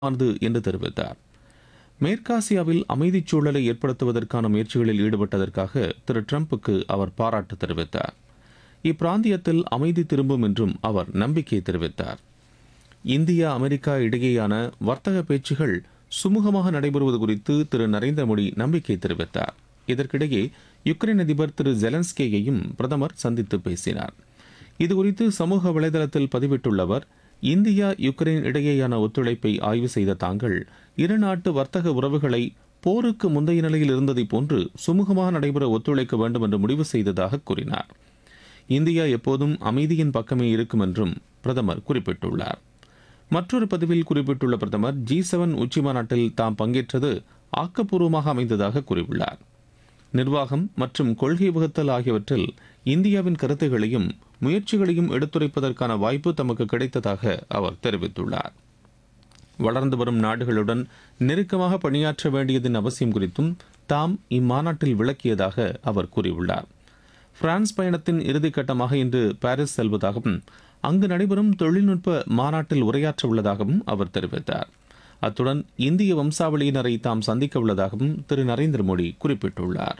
ஆனது என்று தெரிவித்தார் மேற்காசியாவில் அமைதிச் சூழலை ஏற்படுத்துவதற்கான முயற்சிகளில் ஈடுபட்டதற்காக திரு டிரம்புக்கு அவர் பாராட்டு தெரிவித்தார் இப்பிராந்தியத்தில் அமைதி திரும்பும் என்றும் அவர் நம்பிக்கை தெரிவித்தார் இந்தியா அமெரிக்கா இடையேயான வர்த்தக பேச்சுகள் சுமூகமாக நடைபெறுவது குறித்து திரு நரேந்திர மோடி நம்பிக்கை தெரிவித்தார் இதற்கிடையே யுக்ரைன் அதிபர் திரு ஜெலன்ஸ்கேயையும் பிரதமர் சந்தித்து பேசினார் இதுகுறித்து சமூக வலைதளத்தில் பதிவிட்டுள்ள அவர் இந்தியா யுக்ரைன் இடையேயான ஒத்துழைப்பை ஆய்வு செய்த தாங்கள் இரு நாட்டு வர்த்தக உறவுகளை போருக்கு முந்தைய நிலையில் இருந்ததைப் போன்று சுமூகமாக நடைபெற ஒத்துழைக்க வேண்டும் என்று முடிவு செய்ததாக கூறினார் இந்தியா எப்போதும் அமைதியின் பக்கமே இருக்கும் என்றும் பிரதமர் குறிப்பிட்டுள்ளார் மற்றொரு பதிவில் குறிப்பிட்டுள்ள பிரதமர் ஜி செவன் உச்சி மாநாட்டில் தாம் பங்கேற்றது ஆக்கப்பூர்வமாக அமைந்ததாக கூறியுள்ளார் நிர்வாகம் மற்றும் கொள்கை வகுத்தல் ஆகியவற்றில் இந்தியாவின் கருத்துகளையும் முயற்சிகளையும் எடுத்துரைப்பதற்கான வாய்ப்பு தமக்கு கிடைத்ததாக அவர் தெரிவித்துள்ளார் வளர்ந்து வரும் நாடுகளுடன் நெருக்கமாக பணியாற்ற வேண்டியதன் அவசியம் குறித்தும் தாம் இம்மாநாட்டில் விளக்கியதாக அவர் கூறியுள்ளார் பிரான்ஸ் பயணத்தின் இறுதிக்கட்டமாக இன்று பாரிஸ் செல்வதாகவும் அங்கு நடைபெறும் தொழில்நுட்ப மாநாட்டில் உரையாற்ற உள்ளதாகவும் அவர் தெரிவித்தார் அத்துடன் இந்திய வம்சாவளியினரை தாம் சந்திக்க உள்ளதாகவும் திரு நரேந்திர மோடி குறிப்பிட்டுள்ளார்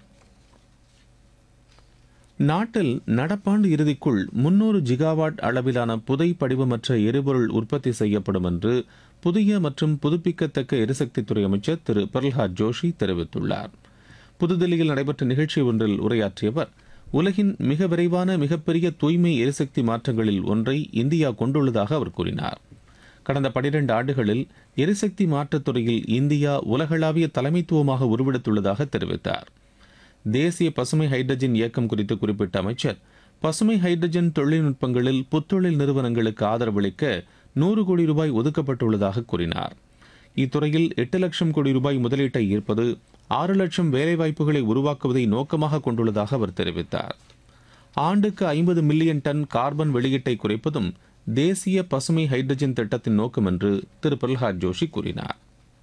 நாட்டில் நடப்பாண்டு இறுதிக்குள் முன்னூறு ஜிகாவாட் அளவிலான புதை படிவமற்ற எரிபொருள் உற்பத்தி செய்யப்படும் என்று புதிய மற்றும் புதுப்பிக்கத்தக்க எரிசக்தித்துறை அமைச்சர் திரு பிரல்ஹாத் ஜோஷி தெரிவித்துள்ளார் புதுதில்லியில் நடைபெற்ற நிகழ்ச்சி ஒன்றில் உரையாற்றிய அவர் உலகின் மிக விரைவான மிகப்பெரிய தூய்மை எரிசக்தி மாற்றங்களில் ஒன்றை இந்தியா கொண்டுள்ளதாக அவர் கூறினார் கடந்த பனிரெண்டு ஆண்டுகளில் எரிசக்தி மாற்றத் துறையில் இந்தியா உலகளாவிய தலைமைத்துவமாக உருவெடுத்துள்ளதாக தெரிவித்தார் தேசிய பசுமை ஹைட்ரஜன் இயக்கம் குறித்து குறிப்பிட்ட அமைச்சர் பசுமை ஹைட்ரஜன் தொழில்நுட்பங்களில் புத்தொழில் நிறுவனங்களுக்கு ஆதரவளிக்க நூறு கோடி ரூபாய் ஒதுக்கப்பட்டுள்ளதாக கூறினார் இத்துறையில் எட்டு லட்சம் கோடி ரூபாய் முதலீட்டை ஈர்ப்பது ஆறு லட்சம் வேலைவாய்ப்புகளை உருவாக்குவதை நோக்கமாக கொண்டுள்ளதாக அவர் தெரிவித்தார் ஆண்டுக்கு ஐம்பது மில்லியன் டன் கார்பன் வெளியீட்டை குறைப்பதும் தேசிய பசுமை ஹைட்ரஜன் திட்டத்தின் நோக்கம் என்று திரு பிரல்ஹாத் ஜோஷி கூறினார்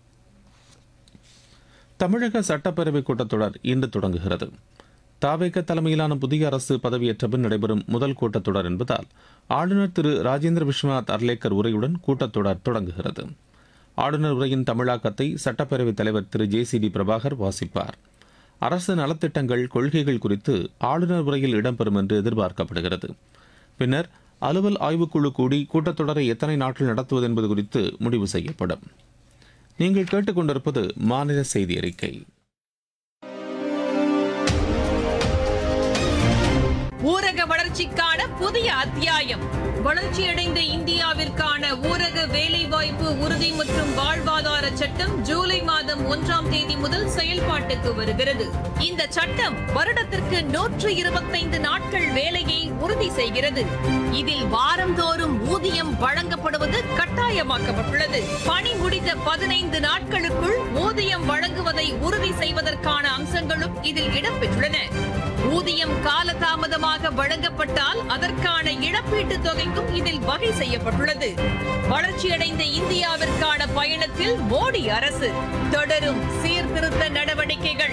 தமிழக சட்டப்பேரவை கூட்டத்தொடர் இன்று தொடங்குகிறது தாவேக தலைமையிலான புதிய அரசு பதவியேற்ற பின் நடைபெறும் முதல் கூட்டத்தொடர் என்பதால் ஆளுநர் திரு ராஜேந்திர விஸ்வநாத் அர்லேக்கர் உரையுடன் கூட்டத்தொடர் தொடங்குகிறது ஆளுநர் உரையின் தமிழாக்கத்தை சட்டப்பேரவைத் தலைவர் திரு ஜே சி டி பிரபாகர் வாசிப்பார் அரசு நலத்திட்டங்கள் கொள்கைகள் குறித்து ஆளுநர் உரையில் இடம்பெறும் என்று எதிர்பார்க்கப்படுகிறது பின்னர் அலுவல் ஆய்வுக்குழு கூடி கூட்டத்தொடரை எத்தனை நாட்கள் நடத்துவது என்பது குறித்து முடிவு செய்யப்படும் நீங்கள் கேட்டுக்கொண்டிருப்பது மாநில செய்தி அறிக்கை ஊரக வளர்ச்சிக்கான புதிய அத்தியாயம் வளர்ச்சியடைந்த இந்தியாவிற்கான ஊரக வேலைவாய்ப்பு உறுதி மற்றும் வாழ்வாதார சட்டம் ஜூலை மாதம் ஒன்றாம் தேதி முதல் செயல்பாட்டுக்கு வருகிறது இந்த சட்டம் வருடத்திற்கு நூற்று இருபத்தைந்து நாட்கள் வேலையை உறுதி செய்கிறது இதில் வாரந்தோறும் ஊதியம் வழங்கப்படுவது கட்டாயமாக்கப்பட்டுள்ளது பணி முடிந்த பதினைந்து நாட்களுக்குள் ஊதியம் வழங்குவதை உறுதி செய்வதற்கான அம்சங்களும் இதில் இடம்பெற்றுள்ளன ஊதியம் காலதாமதமாக வழங்கப்பட்டால் அதற்கான இழப்பீட்டுத் தொகைக்கும் இதில் வகை செய்யப்பட்டுள்ளது வளர்ச்சியடைந்த இந்தியாவிற்கான பயணத்தில் மோடி அரசு தொடரும் சீர்திருத்த நடவடிக்கைகள்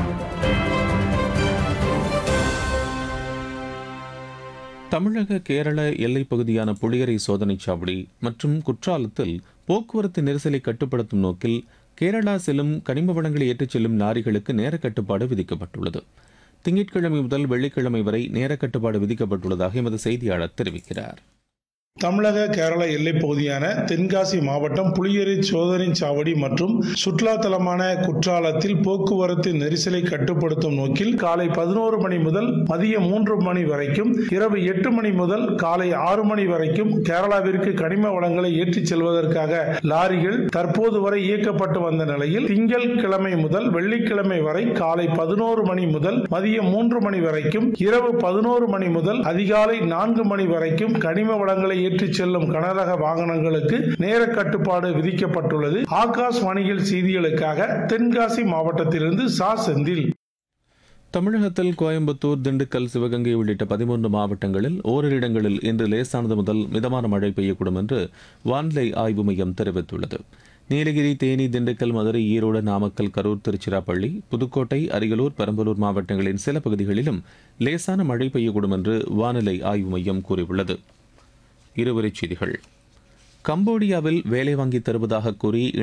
தமிழக கேரள எல்லைப் பகுதியான புளியரை சோதனைச் சாவடி மற்றும் குற்றாலத்தில் போக்குவரத்து நெரிசலை கட்டுப்படுத்தும் நோக்கில் கேரளா செல்லும் கனிம வளங்களை ஏற்றிச் செல்லும் லாரிகளுக்கு நேர கட்டுப்பாடு விதிக்கப்பட்டுள்ளது திங்கட்கிழமை முதல் வெள்ளிக்கிழமை வரை நேர கட்டுப்பாடு விதிக்கப்பட்டுள்ளதாக எமது செய்தியாளர் தெரிவிக்கிறார் தமிழக கேரள எல்லைப் பகுதியான தென்காசி மாவட்டம் புளியரி சோதனை சாவடி மற்றும் சுற்றுலா தலமான குற்றாலத்தில் போக்குவரத்து நெரிசலை கட்டுப்படுத்தும் நோக்கில் காலை பதினோரு மணி முதல் மதியம் மூன்று மணி வரைக்கும் இரவு எட்டு மணி முதல் காலை ஆறு மணி வரைக்கும் கேரளாவிற்கு கனிம வளங்களை ஏற்றிச் செல்வதற்காக லாரிகள் தற்போது வரை இயக்கப்பட்டு வந்த நிலையில் திங்கள் கிழமை முதல் வெள்ளிக்கிழமை வரை காலை பதினோரு மணி முதல் மதியம் மூன்று மணி வரைக்கும் இரவு பதினோரு மணி முதல் அதிகாலை நான்கு மணி வரைக்கும் கனிம வளங்களை ஏற்றிச் செல்லும் கனரக வாகனங்களுக்கு நேர கட்டுப்பாடு விதிக்கப்பட்டுள்ளது ஆகாஷ் வாணிகள் செய்திகளுக்காக தென்காசி மாவட்டத்திலிருந்து சா செந்தில் தமிழகத்தில் கோயம்புத்தூர் திண்டுக்கல் சிவகங்கை உள்ளிட்ட பதிமூன்று மாவட்டங்களில் ஓரிரு இடங்களில் இன்று லேசானது முதல் மிதமான மழை பெய்யக்கூடும் என்று வானிலை ஆய்வு மையம் தெரிவித்துள்ளது நீலகிரி தேனி திண்டுக்கல் மதுரை ஈரோடு நாமக்கல் கரூர் திருச்சிராப்பள்ளி புதுக்கோட்டை அரியலூர் பெரம்பலூர் மாவட்டங்களின் சில பகுதிகளிலும் லேசான மழை பெய்யக்கூடும் என்று வானிலை ஆய்வு மையம் கூறியுள்ளது இருவரிச் செய்திகள் கம்போடியாவில் வேலை வாங்கி தருவதாக கூறி